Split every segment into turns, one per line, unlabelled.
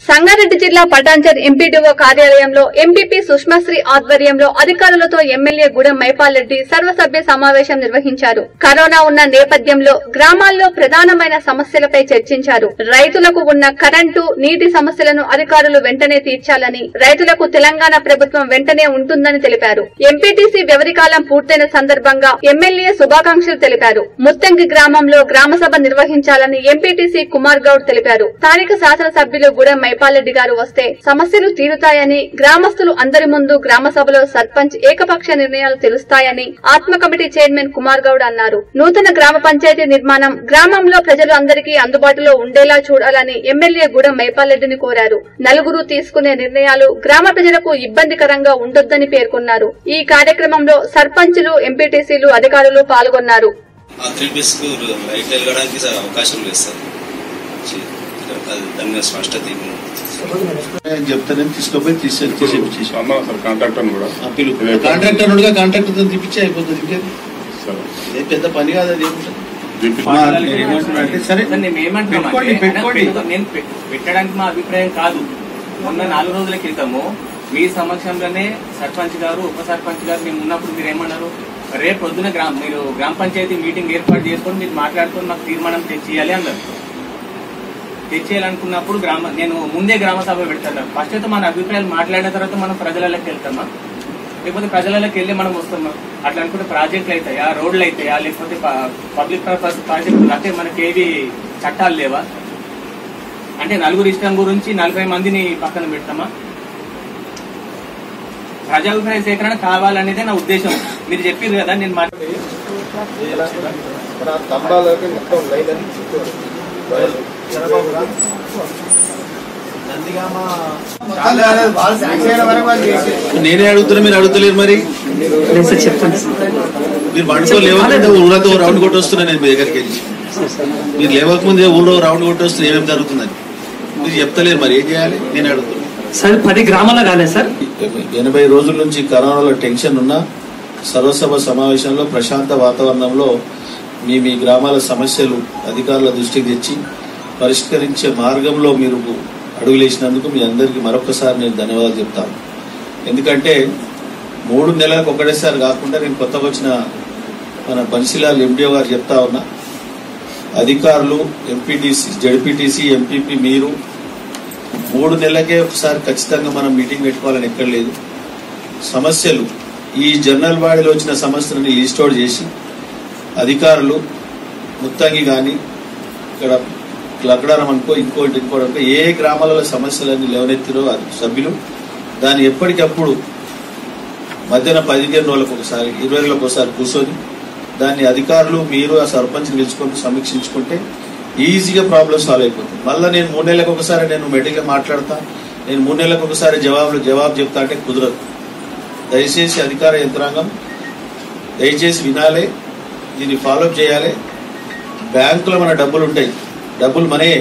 సంగారెడ్డి జిల్లా పటాన్చర్ ఎంపీడీఓ కార్యాలయంలో ఎంపీపీ సుష్మాశ్రీ ఆధ్వర్యంలో అధికారులతో ఎమ్మెల్యే గూడెం మైపాల్రెడ్డి సర్వసభ్య సమావేశం నిర్వహించారు కరోనా ఉన్న నేపథ్యంలో గ్రామాల్లో ప్రధానమైన సమస్యలపై చర్చించారు రైతులకు ఉన్న కరెంటు నీటి సమస్యలను అధికారులు వెంటనే తీర్చాలని రైతులకు తెలంగాణ ప్రభుత్వం వెంటనే ఉంటుందని తెలిపారు ఎంపీటీసీ వ్యవధికాలం పూర్తయిన సందర్భంగా ఎమ్మెల్యే శుభాకాంక్షలు తెలిపారు ముత్తంగి గ్రామంలో గ్రామసభ నిర్వహించాలని ఎంపీటీసీ కుమార్ గౌడ్ తెలిపారు స్థానిక శాసనసభ్యులు గూడెం మైపాల్రెడ్డి గారు వస్తే సమస్యలు తీరుతాయని గ్రామస్తులు అందరి ముందు గ్రామ సభలో సర్పంచ్ ఏకపక్ష నిర్ణయాలు తెలుస్తాయని ఆత్మ కమిటీ చైర్మన్ కుమార్ గౌడ్ అన్నారు నూతన గ్రామ పంచాయతీ నిర్మాణం గ్రామంలో ప్రజలు అందరికీ అందుబాటులో ఉండేలా చూడాలని ఎమ్మెల్యే గూడెం మైపాల్రెడ్డిని కోరారు నలుగురు తీసుకునే నిర్ణయాలు గ్రామ ప్రజలకు ఇబ్బందికరంగా ఉండొద్దని పేర్కొన్నారు ఈ కార్యక్రమంలో సర్పంచులు ఎంపీటీసీలు అధికారులు పాల్గొన్నారు
ఆ త్రీ పీస్కు లైట్ వెలగడానికి సార్ అవకాశం లేదు సార్ చి- అది దాని మీద స్పష్టత ఇవ్వను.
అని చెప్తానే తీసుకుపోయి తీసే తీసేపించేసి
అన్నా సార్ కాంట్రాక్టర్ కూడా
ఆ పిలుపు కాంట్రాక్టర్ ఉండగా కాంట్రాక్టర్ తో తీపిచ్చి అయిపోతుంది ఇంకేది
సరే
ఏ పెద్ద పని కాదు అది ఏముంటుంది.
దీనికి
మా మీరు ఏమంటున్నారంటే సరే
సార్, నేను ఏమంటున్నామంటే,
పెట్టుకోండి పెట్టుకోండి
పెట్టుకో- నేను పె- పెట్టడానికి మా అభిప్రాయం కాదు మొన్న నాలుగు రోజుల క్రితము మీ సమక్షంలోనే సర్పంచ్ గారు ఉప సర్పంచ్ గారు మేము ఉన్నప్పుడు మీరు ఏమన్నారు రేపు పొద్దున గ్రామ మీరు గ్రామ పంచాయతీ మీటింగ్ ఏర్పాటు చేసుకొని మీరు మాట్లాడుకొని మాకు తీర్మానం తెచ్చేయాలి అన్నారు తెచ్చేయాలనుకున్నప్పుడు గ్రామ నేను ముందే గ్రామ సభ పెడతాను ఫస్ట్ అయితే మన అభిప్రాయాలు మాట్లాడిన తర్వాత మనం ప్రజలలోకి వెళ్తామా లేకపోతే ప్రజలలోకి వెళ్ళి మనం వస్తామా అట్లా అనుకుంటే ప్రాజెక్టులు అవుతాయా రోడ్లు అవుతాయా లేకపోతే పబ్లిక్ పర్పస్ ప్రాజెక్టులు అంటే మనకి ఏవి చట్టాలు లేవా అంటే నలుగురు ఇష్టం గురించి నలభై మందిని పక్కన పెడతామా ప్రజాభిప్రాయ సేకరణ కావాలనేదే నా ఉద్దేశం మీరు చెప్పింది కదా నేను మాట్లాడి
నేనే అడుగుతున్నా మీరు అడుగుతలేరు మరి మీరు పడుకో లేవకుండా ఊరంతా ఓ రౌండ్ కొట్టి వస్తున్నా నేను మీ దగ్గరికి వెళ్ళి మీరు లేవకముందే ఊళ్ళో రౌండ్ కొట్టి వస్తున్నా ఏమేమి జరుగుతుందని మీరు చెప్తలేరు మరి ఏం చేయాలి నేను అడుగుతున్నా
సార్ పది గ్రామాల కాలేదు సార్
ఎనభై రోజుల నుంచి కరోనాలో టెన్షన్ ఉన్న సర్వసభ సమావేశంలో ప్రశాంత వాతావరణంలో మీ మీ గ్రామాల సమస్యలు అధికారుల దృష్టికి తెచ్చి పరిష్కరించే మార్గంలో మీరు అడుగులేసినందుకు మీ అందరికీ మరొకసారి నేను ధన్యవాదాలు చెప్తాను ఎందుకంటే మూడు నెలలకు ఒకటేసారి కాకుండా నేను కొత్తగా వచ్చిన మన బన్సిలాల్ ఎండిఓ గారు చెప్తా ఉన్నా అధికారులు ఎంపీటీసీ జడ్పీటీసీ ఎంపీపీ మీరు మూడు నెలలకే ఒకసారి ఖచ్చితంగా మనం మీటింగ్ పెట్టుకోవాలని ఎక్కడ లేదు సమస్యలు ఈ జనరల్ బాడీలో వచ్చిన సమస్యలని లిస్ట్ అవుట్ చేసి అధికారులు ముత్తంగి కానీ ఇక్కడ లక్కడారం అనుకో ఇంకోటి ఇంకోటి అనుకో ఏ గ్రామాలలో సమస్యలన్నీ లేవనెత్తిరో అది సభ్యులు దాన్ని ఎప్పటికప్పుడు మధ్యాహ్నం పదిహేను రోజులకు ఒకసారి ఇరవై రోజులకు ఒకసారి కూర్చొని దాన్ని అధికారులు మీరు ఆ సర్పంచ్ని పిలుచుకొని సమీక్షించుకుంటే ఈజీగా ప్రాబ్లమ్ సాల్వ్ అయిపోతుంది మళ్ళీ నేను మూడు నెలలకు ఒకసారి నేను మెడిగా మాట్లాడతా నేను మూడు నెలలకు ఒకసారి జవాబులు జవాబు చెప్తా అంటే కుదరదు దయచేసి అధికార యంత్రాంగం దయచేసి వినాలి దీన్ని ఫాలోఅప్ చేయాలి బ్యాంకులో మన డబ్బులు ఉంటాయి డబ్బులు మనే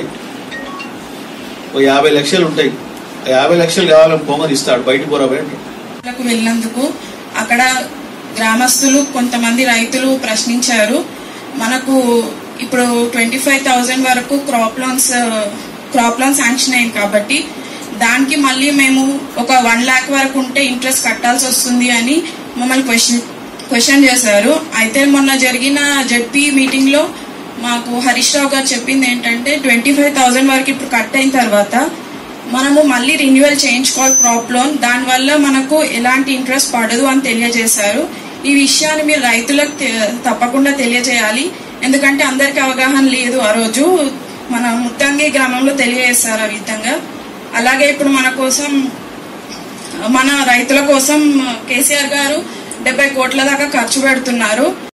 ఓ యాభై లక్షలు ఉంటాయి ఆ యాభై లక్షలు కావాలని పొంగని ఇస్తాడు బయటికి పోరాబోయి అంటాడు
లకు వెళ్ళినందుకు అక్కడ గ్రామస్తులు కొంతమంది రైతులు ప్రశ్నించారు మనకు ఇప్పుడు ట్వంటీ ఫైవ్ థౌజండ్ వరకు crop loans crop loan sanction అయింది కాబట్టి దానికి మళ్ళీ మేము ఒక వన్ లాక్ వరకు ఉంటే ఇంట్రెస్ట్ కట్టాల్సి వస్తుంది అని మమ్మల్ని క్వశ్చన్ క్వశ్చన్ చేశారు అయితే మొన్న జరిగిన జడ్పీ మీటింగ్ లో మాకు హరీష్ రావు గారు చెప్పింది ఏంటంటే ట్వంటీ ఫైవ్ థౌజండ్ వరకు ఇప్పుడు కట్ అయిన తర్వాత మనము మళ్ళీ రెన్యువల్ చేయించుకోవాలి క్రాప్ లోన్ దానివల్ల మనకు ఎలాంటి ఇంట్రెస్ట్ పడదు అని తెలియజేశారు ఈ విషయాన్ని మీరు రైతులకు తె- తప్పకుండా తెలియజేయాలి ఎందుకంటే అందరికి అవగాహన లేదు ఆ రోజు మన ముత్తంగి గ్రామంలో తెలియజేస్తారు ఆ విధంగా అలాగే ఇప్పుడు మన కోసం మన రైతుల కోసం కేసీఆర్ గారు డెబ్బై కోట్ల దాకా ఖర్చు పెడుతున్నారు